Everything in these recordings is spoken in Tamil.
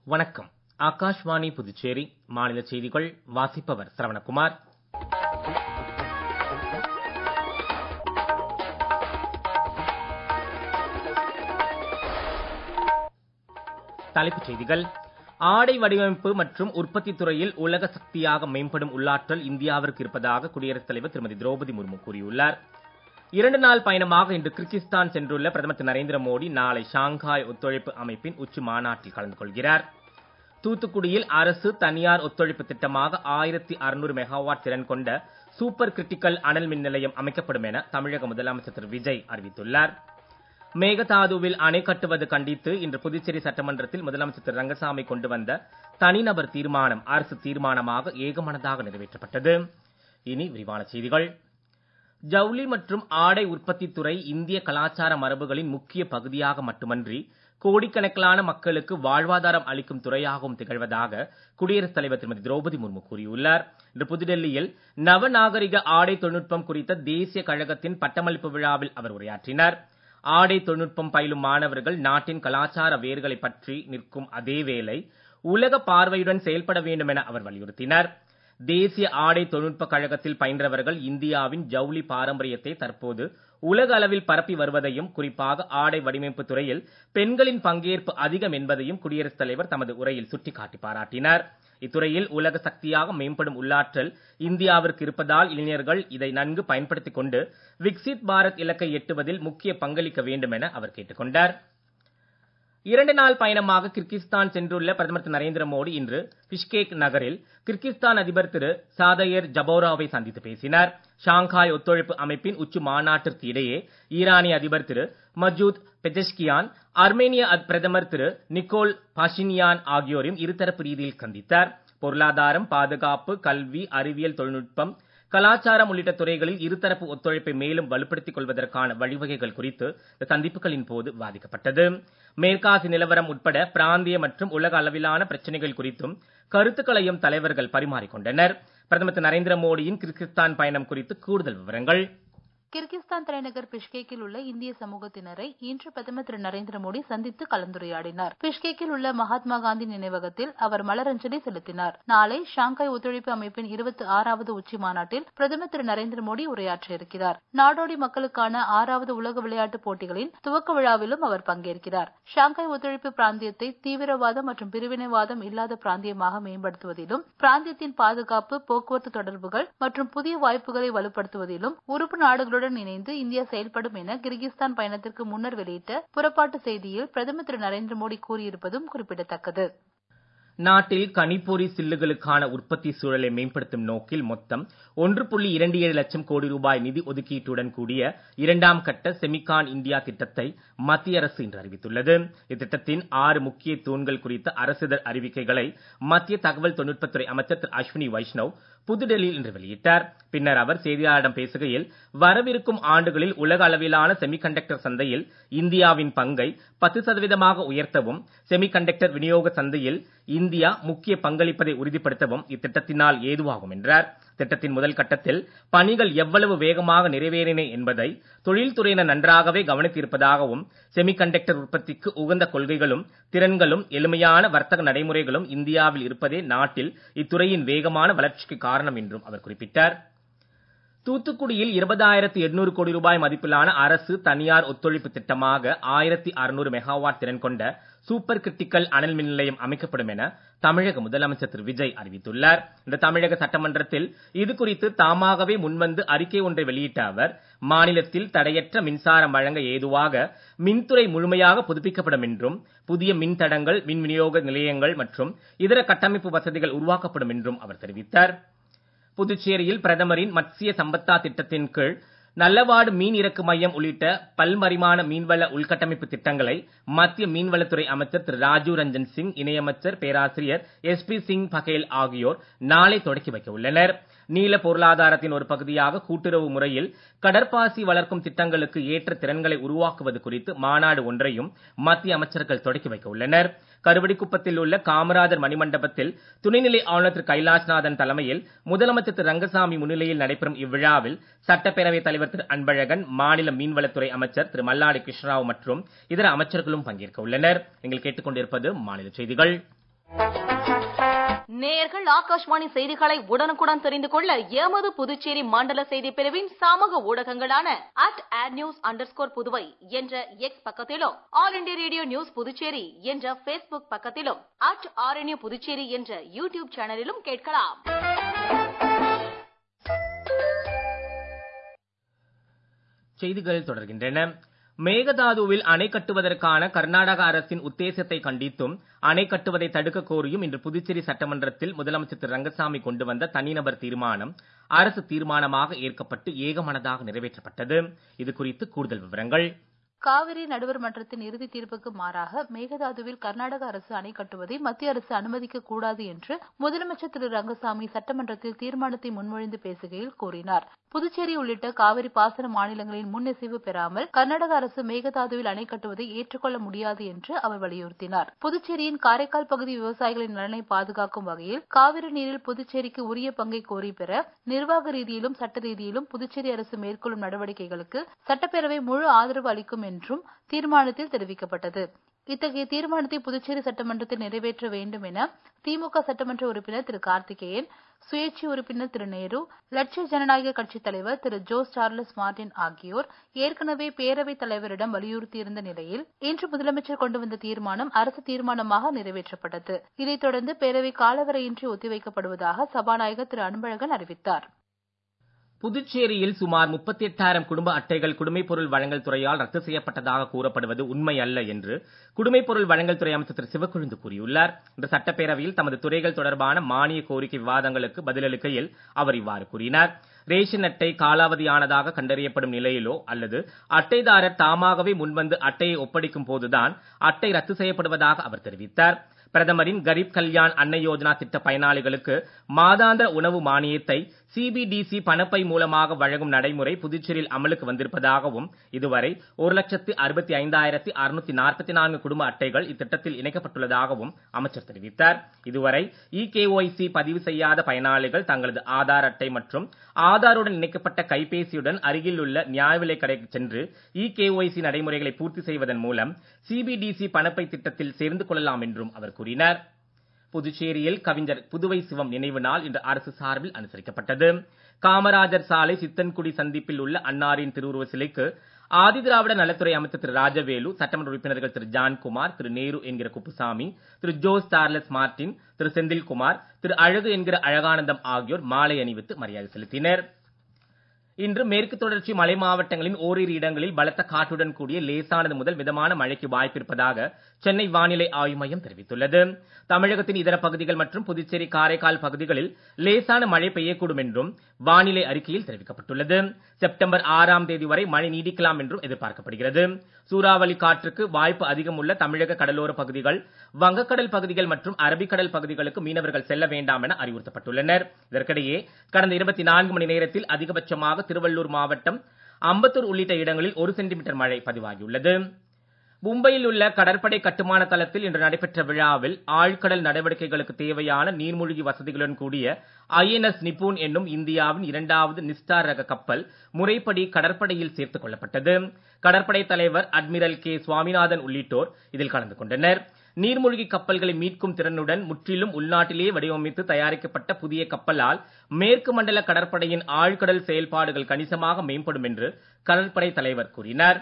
வணக்கம் ஆகாஷ்வாணி புதுச்சேரி மாநில செய்திகள் வாசிப்பவர் சரவணகுமார் தலைப்புச் செய்திகள் ஆடை வடிவமைப்பு மற்றும் உற்பத்தி துறையில் உலக சக்தியாக மேம்படும் உள்ளாற்றல் இந்தியாவிற்கு இருப்பதாக குடியரசுத் தலைவர் திருமதி திரௌபதி முர்மு கூறியுள்ளார் இரண்டு நாள் பயணமாக இன்று கிர்கிஸ்தான் சென்றுள்ள பிரதமர் திரு நரேந்திர மோடி நாளை ஷாங்காய் ஒத்துழைப்பு அமைப்பின் உச்சி மாநாட்டில் கலந்து கொள்கிறார் தூத்துக்குடியில் அரசு தனியார் ஒத்துழைப்பு திட்டமாக ஆயிரத்தி அறுநூறு மெகாவாட் திறன் கொண்ட சூப்பர் கிரிட்டிக்கல் அனல் மின் நிலையம் அமைக்கப்படும் என தமிழக முதலமைச்சர் திரு விஜய் அறிவித்துள்ளார் மேகதாதுவில் அணை கட்டுவது கண்டித்து இன்று புதுச்சேரி சட்டமன்றத்தில் முதலமைச்சர் திரு ரங்கசாமி கொண்டு வந்த தனிநபர் தீர்மானம் அரசு தீர்மானமாக ஏகமனதாக நிறைவேற்றப்பட்டது இனி விரிவான செய்திகள் ஜவுளி மற்றும் ஆடை உற்பத்தி துறை இந்திய கலாச்சார மரபுகளின் முக்கிய பகுதியாக மட்டுமன்றி கோடிக்கணக்கிலான மக்களுக்கு வாழ்வாதாரம் அளிக்கும் துறையாகவும் திகழ்வதாக குடியரசுத் தலைவர் திருமதி திரௌபதி முர்மு கூறியுள்ளார் இன்று புதுடெல்லியில் நவநாகரிக ஆடை தொழில்நுட்பம் குறித்த தேசிய கழகத்தின் பட்டமளிப்பு விழாவில் அவர் உரையாற்றினார் ஆடை தொழில்நுட்பம் பயிலும் மாணவர்கள் நாட்டின் கலாச்சார வேர்களை பற்றி நிற்கும் அதேவேளை உலக பார்வையுடன் செயல்பட வேண்டும் என அவர் வலியுறுத்தினார் தேசிய ஆடை தொழில்நுட்ப கழகத்தில் பயின்றவர்கள் இந்தியாவின் ஜவுளி பாரம்பரியத்தை தற்போது உலக அளவில் பரப்பி வருவதையும் குறிப்பாக ஆடை வடிவமைப்பு துறையில் பெண்களின் பங்கேற்பு அதிகம் என்பதையும் குடியரசுத் தலைவர் தமது உரையில் சுட்டிக்காட்டி பாராட்டினார் இத்துறையில் உலக சக்தியாக மேம்படும் உள்ளாற்றல் இந்தியாவிற்கு இருப்பதால் இளைஞர்கள் இதை நன்கு பயன்படுத்திக் கொண்டு விக்சித் பாரத் இலக்கை எட்டுவதில் முக்கிய பங்களிக்க வேண்டும் என அவர் கேட்டுக் கொண்டார் இரண்டு நாள் பயணமாக கிர்கிஸ்தான் சென்றுள்ள பிரதமர் திரு நரேந்திர மோடி இன்று பிஷ்கேக் நகரில் கிர்கிஸ்தான் அதிபர் திரு சாதையர் ஜபோராவை சந்தித்து பேசினார் ஷாங்காய் ஒத்துழைப்பு அமைப்பின் உச்சி மாநாட்டிற்கு இடையே ஈரானிய அதிபர் திரு மஜூத் பெஜஷ்கியான் அர்மேனிய பிரதமர் திரு நிக்கோல் பாஷினியான் ஆகியோரையும் இருதரப்பு ரீதியில் சந்தித்தார் பொருளாதாரம் பாதுகாப்பு கல்வி அறிவியல் தொழில்நுட்பம் கலாச்சாரம் உள்ளிட்ட துறைகளில் இருதரப்பு ஒத்துழைப்பை மேலும் வலுப்படுத்திக் கொள்வதற்கான வழிவகைகள் குறித்து இந்த சந்திப்புகளின் போது விவாதிக்கப்பட்டது மேற்காசி நிலவரம் உட்பட பிராந்திய மற்றும் உலக அளவிலான பிரச்சனைகள் குறித்தும் கருத்துக்களையும் தலைவர்கள் பரிமாறிக்கொண்டனர் பிரதமர் திரு நரேந்திர மோடியின் கிர்கிஸ்தான் பயணம் குறித்து கூடுதல் விவரங்கள் கிர்கிஸ்தான் தலைநகர் பிஷ்கேக்கில் உள்ள இந்திய சமூகத்தினரை இன்று பிரதமர் திரு நரேந்திர மோடி சந்தித்து கலந்துரையாடினார் பிஷ்கேக்கில் உள்ள மகாத்மா காந்தி நினைவகத்தில் அவர் மலரஞ்சலி செலுத்தினார் நாளை ஷாங்காய் ஒத்துழைப்பு அமைப்பின் இருபத்தி ஆறாவது உச்சி மாநாட்டில் பிரதமர் திரு நரேந்திர மோடி உரையாற்ற இருக்கிறார் நாடோடி மக்களுக்கான ஆறாவது உலக விளையாட்டுப் போட்டிகளின் துவக்க விழாவிலும் அவர் பங்கேற்கிறார் ஷாங்காய் ஒத்துழைப்பு பிராந்தியத்தை தீவிரவாதம் மற்றும் பிரிவினைவாதம் இல்லாத பிராந்தியமாக மேம்படுத்துவதிலும் பிராந்தியத்தின் பாதுகாப்பு போக்குவரத்து தொடர்புகள் மற்றும் புதிய வாய்ப்புகளை வலுப்படுத்துவதிலும் உறுப்பு நாடுகளுடன் நாடுகளுடன் இணைந்து இந்தியா செயல்படும் என கிர்கிஸ்தான் பயணத்திற்கு முன்னர் வெளியிட்ட புறப்பாட்டு செய்தியில் பிரதமர் திரு நரேந்திர மோடி கூறியிருப்பதும் குறிப்பிடத்தக்கது நாட்டில் கணிப்பொறி சில்லுகளுக்கான உற்பத்தி சூழலை மேம்படுத்தும் நோக்கில் மொத்தம் ஒன்று புள்ளி இரண்டு ஏழு லட்சம் கோடி ரூபாய் நிதி ஒதுக்கீட்டுடன் கூடிய இரண்டாம் கட்ட செமிகான் இந்தியா திட்டத்தை மத்திய அரசு இன்று அறிவித்துள்ளது இத்திட்டத்தின் ஆறு முக்கிய தூண்கள் குறித்த அரசிதழ் அறிவிக்கைகளை மத்திய தகவல் தொழில்நுட்பத்துறை அமைச்சர் திரு அஸ்வினி வைஷ்ணவ் புதுடெல்லியில் இன்று வெளியிட்டார் பின்னர் அவர் செய்தியாளரிடம் பேசுகையில் வரவிருக்கும் ஆண்டுகளில் உலக அளவிலான செமிகண்டக்டர் சந்தையில் இந்தியாவின் பங்கை பத்து சதவீதமாக உயர்த்தவும் செமிகண்டக்டர் விநியோக சந்தையில் இந்தியா முக்கிய பங்களிப்பதை உறுதிப்படுத்தவும் இத்திட்டத்தினால் ஏதுவாகும் என்றார் திட்டத்தின் முதல் கட்டத்தில் பணிகள் எவ்வளவு வேகமாக நிறைவேறின என்பதை தொழில்துறையினர் நன்றாகவே கவனித்திருப்பதாகவும் செமிகண்டக்டர் உற்பத்திக்கு உகந்த கொள்கைகளும் திறன்களும் எளிமையான வர்த்தக நடைமுறைகளும் இந்தியாவில் இருப்பதே நாட்டில் இத்துறையின் வேகமான வளர்ச்சிக்கு காரணம் என்றும் அவர் குறிப்பிட்டார் தூத்துக்குடியில் இருபதாயிரத்து எண்ணூறு கோடி ரூபாய் மதிப்பிலான அரசு தனியார் ஒத்துழைப்பு திட்டமாக ஆயிரத்தி அறுநூறு மெகாவாட் திறன் கொண்ட சூப்பர் கிரிட்டிக்கல் அனல் மின் நிலையம் அமைக்கப்படும் என தமிழக முதலமைச்சர் திரு விஜய் அறிவித்துள்ளார் இந்த தமிழக சட்டமன்றத்தில் இது குறித்து தாமாகவே முன்வந்து அறிக்கை ஒன்றை வெளியிட்ட அவர் மாநிலத்தில் தடையற்ற மின்சாரம் வழங்க ஏதுவாக மின்துறை முழுமையாக புதுப்பிக்கப்படும் என்றும் புதிய மின்தடங்கள் மின் விநியோக நிலையங்கள் மற்றும் இதர கட்டமைப்பு வசதிகள் உருவாக்கப்படும் என்றும் அவர் தெரிவித்தார் புதுச்சேரியில் பிரதமரின் மத்சிய சம்பத்தா திட்டத்தின் கீழ் நல்லவாடு மீன் இறக்கு மையம் உள்ளிட்ட பல்பரிமாண மீன்வள உள்கட்டமைப்பு திட்டங்களை மத்திய மீன்வளத்துறை அமைச்சர் திரு ராஜீவ் ரஞ்சன் சிங் இணையமைச்சர் பேராசிரியர் எஸ் பி சிங் பகேல் ஆகியோர் நாளை தொடக்கி வைக்க உள்ளனர் நீல பொருளாதாரத்தின் ஒரு பகுதியாக கூட்டுறவு முறையில் கடற்பாசி வளர்க்கும் திட்டங்களுக்கு ஏற்ற திறன்களை உருவாக்குவது குறித்து மாநாடு ஒன்றையும் மத்திய அமைச்சர்கள் தொடக்கி வைக்க உள்ளனர் கருவடிக்குப்பத்தில் உள்ள காமராஜர் மணிமண்டபத்தில் துணைநிலை ஆளுநர் திரு கைலாஷ்நாதன் தலைமையில் முதலமைச்சர் திரு ரங்கசாமி முன்னிலையில் நடைபெறும் இவ்விழாவில் சட்டப்பேரவைத் தலைவர் திரு அன்பழகன் மாநில மீன்வளத்துறை அமைச்சர் திரு மல்லாடி கிருஷ்ணராவ் மற்றும் இதர அமைச்சர்களும் பங்கேற்க உள்ளனர் நீங்கள் கேட்டுக்கொண்டிருப்பது மாநில செய்திகள் நேயர்கள் ஆகாஷ்வாணி செய்திகளை உடனுக்குடன் தெரிந்து கொள்ள எமது புதுச்சேரி மண்டல செய்தி பிரிவின் சமூக ஊடகங்களான அட் ஆட் நியூஸ் அண்டர் புதுவை என்ற எக்ஸ் பக்கத்திலும் All India Radio News Puducherry என்ற பேஸ்புக் பக்கத்திலும் அட் ஆர்என்யூ புதுச்சேரி என்ற யூடியூப் சேனலிலும் கேட்கலாம் செய்திகள் தொடர்கின்றன மேகதாதுவில் அணை கட்டுவதற்கான கர்நாடக அரசின் உத்தேசத்தை கண்டித்தும் அணை கட்டுவதை தடுக்க கோரியும் இன்று புதுச்சேரி சட்டமன்றத்தில் முதலமைச்சர் திரு ரங்கசாமி கொண்டு வந்த தனிநபர் தீர்மானம் அரசு தீர்மானமாக ஏற்கப்பட்டு ஏகமனதாக நிறைவேற்றப்பட்டது இது குறித்து கூடுதல் விவரங்கள் காவிரி நடுவர் மன்றத்தின் இறுதி தீர்ப்புக்கு மாறாக மேகதாதுவில் கர்நாடக அரசு அணை கட்டுவதை மத்திய அரசு அனுமதிக்க கூடாது என்று முதலமைச்சர் திரு ரங்கசாமி சட்டமன்றத்தில் தீர்மானத்தை முன்மொழிந்து பேசுகையில் கூறினார் புதுச்சேரி உள்ளிட்ட காவிரி பாசன மாநிலங்களின் முன்னிசைவு பெறாமல் கர்நாடக அரசு மேகதாதுவில் அணை கட்டுவதை ஏற்றுக்கொள்ள முடியாது என்று அவர் வலியுறுத்தினார் புதுச்சேரியின் காரைக்கால் பகுதி விவசாயிகளின் நலனை பாதுகாக்கும் வகையில் காவிரி நீரில் புதுச்சேரிக்கு உரிய பங்கை கோரி பெற நிர்வாக ரீதியிலும் சட்ட ரீதியிலும் புதுச்சேரி அரசு மேற்கொள்ளும் நடவடிக்கைகளுக்கு சட்டப்பேரவை முழு ஆதரவு அளிக்கும் என்றும் தீர்மானத்தில் தெரிவிக்கப்பட்டது இத்தகைய தீர்மானத்தை புதுச்சேரி சட்டமன்றத்தில் நிறைவேற்ற வேண்டும் என திமுக சட்டமன்ற உறுப்பினர் திரு கார்த்திகேயன் சுயேட்சை உறுப்பினர் திரு நேரு லட்சிய ஜனநாயக கட்சித் தலைவர் திரு ஜோஸ் சார்லஸ் மார்டின் ஆகியோர் ஏற்கனவே பேரவைத் தலைவரிடம் வலியுறுத்தியிருந்த நிலையில் இன்று முதலமைச்சர் கொண்டு வந்த தீர்மானம் அரசு தீர்மானமாக நிறைவேற்றப்பட்டது இதைத் தொடர்ந்து பேரவை காலவரையின்றி ஒத்திவைக்கப்படுவதாக சபாநாயகர் திரு அன்பழகன் அறிவித்தார் புதுச்சேரியில் சுமார் முப்பத்தி எட்டாயிரம் குடும்ப அட்டைகள் குடிமைப் பொருள் வழங்கல் துறையால் ரத்து செய்யப்பட்டதாக கூறப்படுவது உண்மை அல்ல என்று குடிமைப் பொருள் வழங்கல் துறை அமைச்சர் திரு சிவக்கொழுந்து கூறியுள்ளார் இன்று சட்டப்பேரவையில் தமது துறைகள் தொடர்பான மானிய கோரிக்கை விவாதங்களுக்கு பதிலளிக்கையில் அவர் இவ்வாறு கூறினார் ரேஷன் அட்டை காலாவதியானதாக கண்டறியப்படும் நிலையிலோ அல்லது அட்டைதாரர் தாமாகவே முன்வந்து அட்டையை ஒப்படைக்கும் போதுதான் அட்டை ரத்து செய்யப்படுவதாக அவர் தெரிவித்தார் பிரதமரின் கரீப் கல்யாண் அன்னை யோஜனா திட்ட பயனாளிகளுக்கு மாதாந்திர உணவு மானியத்தை சிபிடிசி பணப்பை மூலமாக வழங்கும் நடைமுறை புதுச்சேரியில் அமலுக்கு வந்திருப்பதாகவும் இதுவரை ஒரு லட்சத்து அறுபத்தி ஐந்தாயிரத்தி அறுநூத்தி நாற்பத்தி நான்கு குடும்ப அட்டைகள் இத்திட்டத்தில் இணைக்கப்பட்டுள்ளதாகவும் அமைச்சர் தெரிவித்தார் இதுவரை இகேஒய்சி பதிவு செய்யாத பயனாளிகள் தங்களது ஆதார் அட்டை மற்றும் ஆதாருடன் இணைக்கப்பட்ட கைபேசியுடன் அருகில் உள்ள நியாய விலைக் கடைக்கு சென்று இகேஒய்சி நடைமுறைகளை பூர்த்தி செய்வதன் மூலம் சிபிடிசி பணப்பை திட்டத்தில் சேர்ந்து கொள்ளலாம் என்றும் அவர் கூறினார் புதுச்சேரியில் கவிஞர் புதுவை சிவம் நினைவு நாள் இன்று அரசு சார்பில் அனுசரிக்கப்பட்டது காமராஜர் சாலை சித்தன்குடி சந்திப்பில் உள்ள அன்னாரின் திருவுருவ சிலைக்கு ஆதிதிராவிட நலத்துறை அமைச்சர் திரு ராஜவேலு சட்டமன்ற உறுப்பினர்கள் திரு ஜான்குமார் திரு நேரு என்கிற குப்புசாமி திரு ஜோஸ் சார்லஸ் மார்டின் திரு செந்தில்குமார் திரு அழகு என்கிற அழகானந்தம் ஆகியோர் மாலை அணிவித்து மரியாதை செலுத்தினர் இன்று மேற்கு தொடர்ச்சி மலை மாவட்டங்களின் ஓரிரு இடங்களில் பலத்த காற்றுடன் கூடிய லேசானது முதல் மிதமான மழைக்கு வாய்ப்பிருப்பதாக சென்னை வானிலை ஆய்வு மையம் தெரிவித்துள்ளது தமிழகத்தின் இதர பகுதிகள் மற்றும் புதுச்சேரி காரைக்கால் பகுதிகளில் லேசான மழை பெய்யக்கூடும் என்றும் வானிலை அறிக்கையில் தெரிவிக்கப்பட்டுள்ளது செப்டம்பர் ஆறாம் தேதி வரை மழை நீடிக்கலாம் என்றும் எதிர்பார்க்கப்படுகிறது சூறாவளி காற்றுக்கு வாய்ப்பு அதிகம் உள்ள தமிழக கடலோர பகுதிகள் வங்கக்கடல் பகுதிகள் மற்றும் அரபிக்கடல் பகுதிகளுக்கு மீனவர்கள் செல்ல வேண்டாம் என அறிவுறுத்தப்பட்டுள்ளனர் இதற்கிடையே கடந்த இருபத்தி நான்கு மணி நேரத்தில் அதிகபட்சமாக திருவள்ளூர் மாவட்டம் அம்பத்தூர் உள்ளிட்ட இடங்களில் ஒரு சென்டிமீட்டர் மழை பதிவாகியுள்ளது மும்பையில் உள்ள கடற்படை கட்டுமான தளத்தில் இன்று நடைபெற்ற விழாவில் ஆழ்கடல் நடவடிக்கைகளுக்கு தேவையான நீர்மூழ்கி வசதிகளுடன் கூடிய ஐஎன்எஸ் நிப்பூன் என்னும் இந்தியாவின் இரண்டாவது நிஸ்டார் ரக கப்பல் முறைப்படி கடற்படையில் சேர்த்துக் கொள்ளப்பட்டது கடற்படை தலைவர் அட்மிரல் கே சுவாமிநாதன் உள்ளிட்டோர் இதில் கலந்து கொண்டனர் நீர்மூழ்கி கப்பல்களை மீட்கும் திறனுடன் முற்றிலும் உள்நாட்டிலேயே வடிவமைத்து தயாரிக்கப்பட்ட புதிய கப்பலால் மேற்கு மண்டல கடற்படையின் ஆழ்கடல் செயல்பாடுகள் கணிசமாக மேம்படும் என்று கடற்படை தலைவர் கூறினார்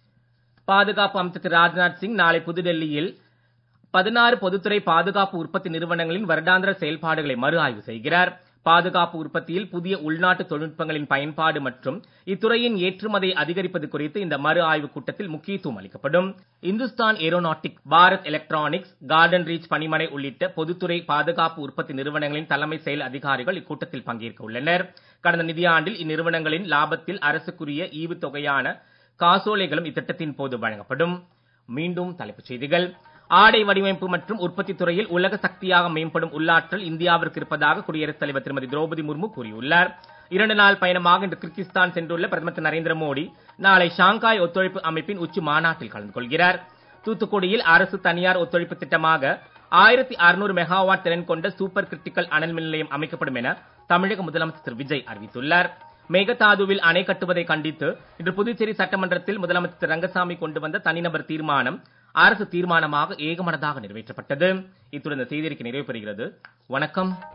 பாதுகாப்பு அமைச்சர் திரு ராஜ்நாத் சிங் நாளை புதுடெல்லியில் பதினாறு பொதுத்துறை பாதுகாப்பு உற்பத்தி நிறுவனங்களின் வருடாந்திர செயல்பாடுகளை மறு ஆய்வு செய்கிறார் பாதுகாப்பு உற்பத்தியில் புதிய உள்நாட்டு தொழில்நுட்பங்களின் பயன்பாடு மற்றும் இத்துறையின் ஏற்றுமதியை அதிகரிப்பது குறித்து இந்த மறு ஆய்வுக் கூட்டத்தில் முக்கியத்துவம் அளிக்கப்படும் Hindustan Aeronautic Bharat Electronics Garden Reach பணிமனை உள்ளிட்ட பொதுத்துறை பாதுகாப்பு உற்பத்தி நிறுவனங்களின் தலைமை செயல் அதிகாரிகள் இக்கூட்டத்தில் பங்கேற்க உள்ளனர் கடந்த நிதியாண்டில் இந்நிறுவனங்களின் லாபத்தில் அரசுக்குரிய ஈவுத்தொகையான காசோலைகளும் இத்திட்டத்தின் போது வழங்கப்படும் மீண்டும் தலைப்புச் செய்திகள் ஆடை வடிவமைப்பு மற்றும் உற்பத்தி துறையில் உலக சக்தியாக மேம்படும் உள்ளாற்றல் இந்தியாவிற்கு இருப்பதாக குடியரசுத் தலைவர் திருமதி திரௌபதி முர்மு கூறியுள்ளார் இரண்டு நாள் பயணமாக இன்று கிர்கிஸ்தான் சென்றுள்ள பிரதமர் திரு நரேந்திர மோடி நாளை ஷாங்காய் ஒத்துழைப்பு அமைப்பின் உச்சி மாநாட்டில் கலந்து கொள்கிறார் தூத்துக்குடியில் அரசு தனியார் ஒத்துழைப்பு திட்டமாக ஆயிரத்தி அறுநூறு மெகாவாட் திறன் கொண்ட சூப்பர் கிரிட்டிக்கல் அனல் மின் நிலையம் அமைக்கப்படும் என தமிழக முதலமைச்சர் திரு விஜய் அறிவித்துள்ளார் மேகதாதுவில் அணை கட்டுவதை கண்டித்து இன்று புதுச்சேரி சட்டமன்றத்தில் முதலமைச்சர் திரு ரங்கசாமி கொண்டு வந்த தனிநபர் தீர்மானம் அரசு தீர்மானமாக ஏகமனதாக நிறைவேற்றப்பட்டது இத்துடன் இந்த செய்தியறிக்கை நிறைவு பெறுகிறது வணக்கம்